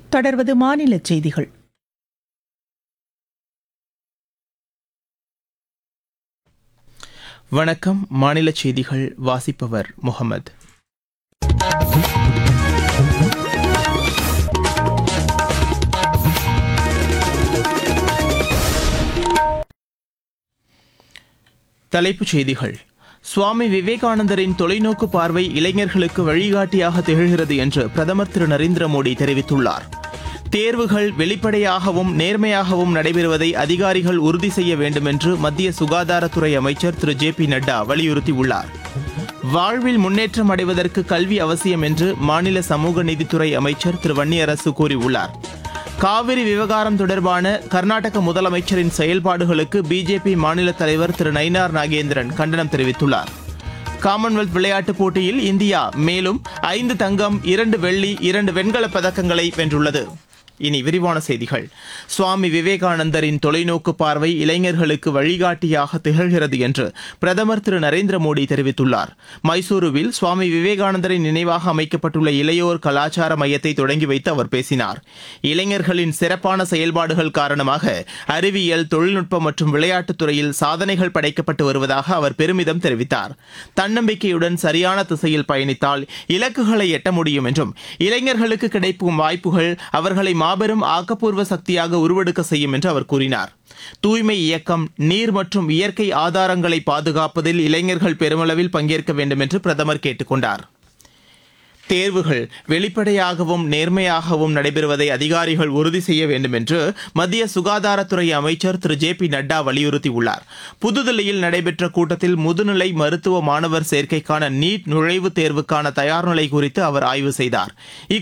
தொடர்வது மாநில செய்திகள் வணக்கம் மாநில செய்திகள் வாசிப்பவர் முகமது தலைப்புச் செய்திகள் சுவாமி விவேகானந்தரின் தொலைநோக்கு பார்வை இளைஞர்களுக்கு வழிகாட்டியாக திகழ்கிறது என்று பிரதமர் திரு நரேந்திர மோடி தெரிவித்துள்ளார் தேர்வுகள் வெளிப்படையாகவும் நேர்மையாகவும் நடைபெறுவதை அதிகாரிகள் உறுதி செய்ய வேண்டும் என்று மத்திய சுகாதாரத்துறை அமைச்சர் திரு ஜே பி நட்டா வலியுறுத்தியுள்ளார் வாழ்வில் முன்னேற்றம் அடைவதற்கு கல்வி அவசியம் என்று மாநில சமூக நீதித்துறை அமைச்சர் திரு வன்னியரசு கூறியுள்ளார் காவிரி விவகாரம் தொடர்பான கர்நாடக முதலமைச்சரின் செயல்பாடுகளுக்கு பிஜேபி மாநில தலைவர் திரு நயினார் நாகேந்திரன் கண்டனம் தெரிவித்துள்ளார் காமன்வெல்த் விளையாட்டுப் போட்டியில் இந்தியா மேலும் ஐந்து தங்கம் இரண்டு வெள்ளி இரண்டு வெண்கலப் பதக்கங்களை வென்றுள்ளது இனி விரிவான செய்திகள் சுவாமி விவேகானந்தரின் தொலைநோக்கு பார்வை இளைஞர்களுக்கு வழிகாட்டியாக திகழ்கிறது என்று பிரதமர் திரு நரேந்திர மோடி தெரிவித்துள்ளார் மைசூருவில் சுவாமி விவேகானந்தரின் நினைவாக அமைக்கப்பட்டுள்ள இளையோர் கலாச்சார மையத்தை தொடங்கி வைத்து அவர் பேசினார் இளைஞர்களின் சிறப்பான செயல்பாடுகள் காரணமாக அறிவியல் தொழில்நுட்பம் மற்றும் விளையாட்டுத் துறையில் சாதனைகள் படைக்கப்பட்டு வருவதாக அவர் பெருமிதம் தெரிவித்தார் தன்னம்பிக்கையுடன் சரியான திசையில் பயணித்தால் இலக்குகளை எட்ட முடியும் என்றும் இளைஞர்களுக்கு கிடைக்கும் வாய்ப்புகள் அவர்களை மாபெரும் ஆக்கப்பூர்வ சக்தியாக உருவெடுக்க செய்யும் என்று அவர் கூறினார் தூய்மை இயக்கம் நீர் மற்றும் இயற்கை ஆதாரங்களை பாதுகாப்பதில் இளைஞர்கள் பெருமளவில் பங்கேற்க வேண்டும் என்று பிரதமர் கேட்டுக் கொண்டார் தேர்வுகள் வெளிப்படையாகவும் நேர்மையாகவும் நடைபெறுவதை அதிகாரிகள் உறுதி செய்ய வேண்டும் என்று மத்திய சுகாதாரத்துறை அமைச்சர் திரு ஜே பி நட்டா வலியுறுத்தியுள்ளார் புதுதில்லியில் நடைபெற்ற கூட்டத்தில் முதுநிலை மருத்துவ மாணவர் சேர்க்கைக்கான நீட் நுழைவுத் தேர்வுக்கான தயார்நிலை குறித்து அவர் ஆய்வு செய்தார்